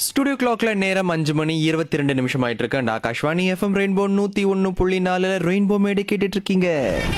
Studio கிளாக்ல நேரம் அஞ்சு மணி இருபத்தி ரெண்டு நிமிஷம் ஆயிட்டு இருக்கு அண்ட் ஆகாஷ்வாணி எஃப்எம் ரெயின்போ நூத்தி ஒன்னு புள்ளி நாலுல ரெயின்போ மேடை கேட்டுட்டு இருக்கீங்க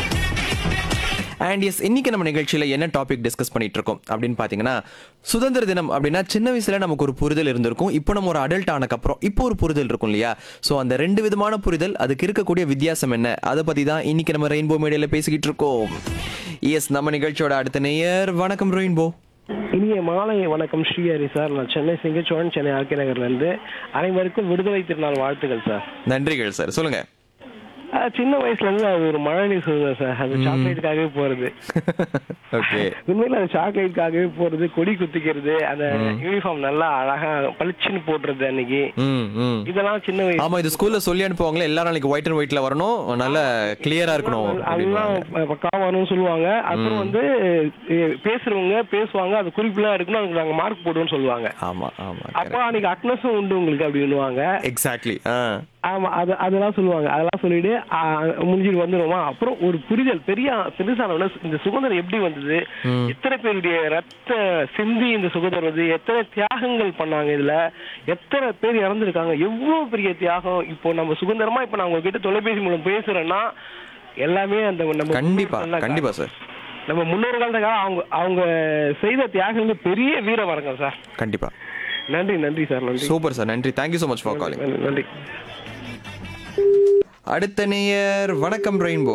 அண்ட் எஸ் இன்னைக்கு நம்ம நிகழ்ச்சியில என்ன டாபிக் டிஸ்கஸ் பண்ணிட்டு இருக்கோம் அப்படின்னு பாத்தீங்கன்னா சுதந்திர தினம் அப்படின்னா சின்ன வயசுல நமக்கு ஒரு புரிதல் இருந்திருக்கும் இப்போ நம்ம ஒரு அடல்ட் ஆனக்கப்புறம் இப்போ ஒரு புரிதல் இருக்கும் இல்லையா ஸோ அந்த ரெண்டு விதமான புரிதல் அதுக்கு இருக்கக்கூடிய வித்தியாசம் என்ன அதை பத்தி தான் இன்னைக்கு நம்ம ரெயின்போ மேடையில பேசிக்கிட்டு இருக்கோம் எஸ் நம்ம நிகழ்ச்சியோட அடுத்த நேயர் வணக்கம் ரெயின்போ இனிய மாலை வணக்கம் ஸ்ரீஹரி சார் நான் சென்னை சிங்கச்சோழன் சென்னை ஆர்கே நகர்ல இருந்து அனைவருக்கும் விடுதலை திருநாள் வாழ்த்துக்கள் சார் நன்றிகள் சார் சொல்லுங்க அஹ் சின்ன வயசுல இருந்து அது ஒரு மழை சொல்லுவேன் சார் அது சாக்லேட்டுக்காகவே போறது ஓகே உண்மையில அது சாக்லேட்டுக்காகவே போறது கொடி குத்திக்கிறது அந்த யூனிஃபார்ம் நல்லா அழகா பளிச்சுன்னு போடுறது அன்னைக்கு ம் ம் இதெல்லாம் சின்ன வயசு ஆமா இது ஸ்கூல்ல சொல்லி அனுப்புவாங்களே எல்லாரும் நாளைக்கு ஒயிட் அண்ட் ஒயிட்ல வரணும் நல்ல கிளியரா இருக்கணும் அதெல்லாம் பக்காவா வரும்னு சொல்லுவாங்க அப்புறம் வந்து அஹ், பேசுறவங்க பேசுவாங்க அது குறிப்பெல்லாம் இருக்கணும் அதுக்கு நாங்க மார்க் போடுவோம்னு சொல்லுவாங்க ஆமா ஆமா அப்போ அன்னைக்கு அட்னஸும் உண்டு உங்களுக்கு அப்படின்னுவாங்க எக்ஸாக்ட்லி ஆமா அது அதெல்லாம் சொல்லுவாங்க அதெல்லாம் சொல்லிட்டு ஆ, முடிஞ்சிட்டு வந்துருவோமா அப்புறம் ஒரு புரிதல் பெரிய பெருசானவன இந்த சுதந்திரம் எப்படி வந்தது எத்தனை பேருடைய ரத்த சிந்தி இந்த சுதந்திரம் வந்து எத்தனை தியாகங்கள் பண்ணாங்க இதுல எத்தனை பேர் இறந்துருக்காங்க எவ்வளவு பெரிய தியாகம் இப்போ நம்ம சுதந்திரமா இப்ப நான் உங்ககிட்ட தொலைபேசி மூலம் பேசுறேன்னா எல்லாமே அந்த நம்ம கண்டிப்பா முன்னோர்கள் தான் கண்டிப்பா சார் நம்ம முன்னோர்களுக்காக அவங்க அவங்க செய்த தியாகங்கள் பெரிய வீர வணக்கம் சார் கண்டிப்பா நன்றி நன்றி சார் நன்றி சூப்பர் சார் நன்றி thank you so much for calling நன்றி, நன்றி அடுத்த நேயர் வணக்கம் ரெயின்போ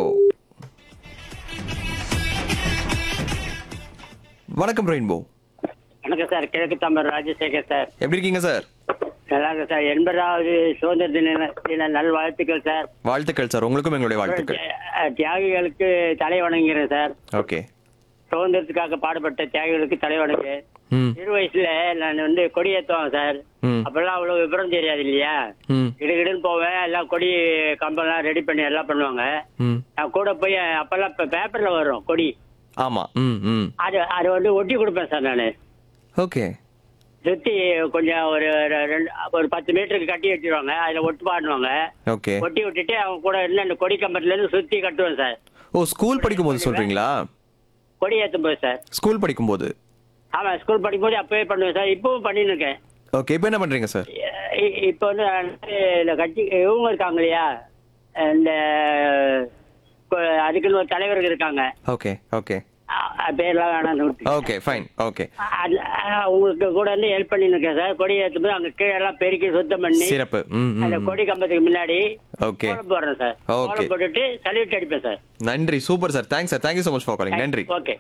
வணக்கம் ரெயின்போ வணக்கம் சார் கிழக்கு தமிழ் ராஜசேகர் சார் எப்படி இருக்கீங்க சார் நல்லா இருக்கு சார் எண்பதாவது சுதந்திர தின தின நல்வாழ்த்துக்கள் சார் வாழ்த்துக்கள் சார் உங்களுக்கும் எங்களுடைய வாழ்த்துக்கள் அஹ், தியாகிகளுக்கு தலை வணங்குகிறேன் சார் ஓகே சுதந்திரத்துக்காக பாடுபட்ட தியாகிகளுக்கு தலை வணங்கு ம் சிறு வயசுல நான் வந்து கொடி ஏத்துவேன் சார் ம் அப்பெல்லாம் அவ்வளவு விவரம் தெரியாது இல்லையா ம் கிடுகிடுன்னு போவேன் எல்லாம் கொடி கம்பெல்லாம் ரெடி பண்ணி எல்லாம் பண்ணுவாங்க ம் நான் கூட போய் அப்பெல்லாம் இப்ப பேப்பர்ல வரும் கொடி ஆமா ம் ம் அது அது வந்து ஒட்டி கொடுப்பேன் சார் நான் ஓகே சுத்தி கொஞ்சம் ஒரு ரெ- ரெண்டு ஒரு பத்து மீட்டருக்கு கட்டி வச்சிருவாங்க அதுல ஒட்டு பாடுவாங்க ஓகே ஒட்டி விட்டுட்டு அவங்க கூட இருந்து அந்த கொடி கம்பத்துல இருந்து சுத்தி கட்டுவேன் சார் ஓ ஸ்கூல் படிக்கும்போது சொல்றீங்களா கொடி ஏத்தும் போது சார் ஸ்கூல் படிக்கும்போது ஆமா ஸ்கூல் படிக்கும்போது அப்பவே பண்ணுவேன் சார் இப்பவும் பண்ணின்னு இருக்கேன் ஓகே இப்போ என்ன பண்றீங்க சார் இ- இப்போ வந்து நான் வந்து இந்த கட்சி இவங்க இருக்காங்க இல்லையா இந்த கொ- அதுக்குன்னு ஒரு தலைவர்கள் இருக்காங்க ஓகே ஓகே அ- அ- பேர்லாம் வேணாம்னு விட்டு ஓகே ஃபைன் ஓகே அது அ- உங்களுக்கு கூட வந்து ஹெல்ப் பண்ணின்னு இருக்கேன் சார் கொடி ஏற்றும் போது அங்க கீழே எல்லாம் பெருக்கி சுத்தம் பண்ணி சிறப்பு ம் அந்த ம் கொடி கம்பத்துக்கு முன்னாடி ஓகே கோலம் போடுறேன் சார் Okay. கோலம் போட்டுட்டு சல்யூட் அடிப்பேன் சார் நன்றி super sir thanks sir thank you so much for calling நன்றி ஓகே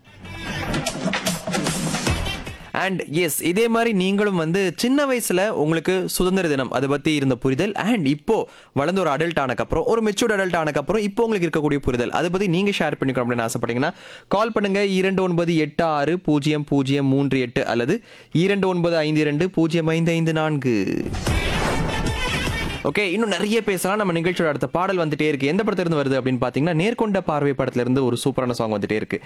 அண்ட் எஸ் இதே மாதிரி நீங்களும் வந்து சின்ன வயசுல உங்களுக்கு சுதந்திர தினம் அதை பத்தி இருந்த புரிதல் அண்ட் இப்போ வளர்ந்து ஒரு அடல்ட் ஆனக்கப்புறம் ஒரு மெச்சூர்ட் அடல்ட் ஆனக்கப்புறம் இப்போ உங்களுக்கு இருக்கக்கூடிய புரிதல் அதை பத்தி நீங்க ஷேர் பண்ணிக்கணும் அப்படின்னு ஆசைப்பட்டீங்கன்னா கால் பண்ணுங்க இரண்டு ஒன்பது எட்டு ஆறு பூஜ்ஜியம் பூஜ்ஜியம் மூன்று எட்டு அல்லது இரண்டு ஒன்பது ஐந்து இரண்டு பூஜ்ஜியம் ஐந்து ஐந்து நான்கு ஓகே இன்னும் நிறைய பேசலாம் நம்ம நிகழ்ச்சியோட அடுத்த பாடல் வந்துட்டே இருக்கு எந்த படத்துல இருந்து வருது அப்படின்னு பாத்தீங்கன்னா நேர்கொண்ட பார்வை படத்துல இருந்து ஒரு சூப்பரான சாங் வந்துட்டே இருக்கு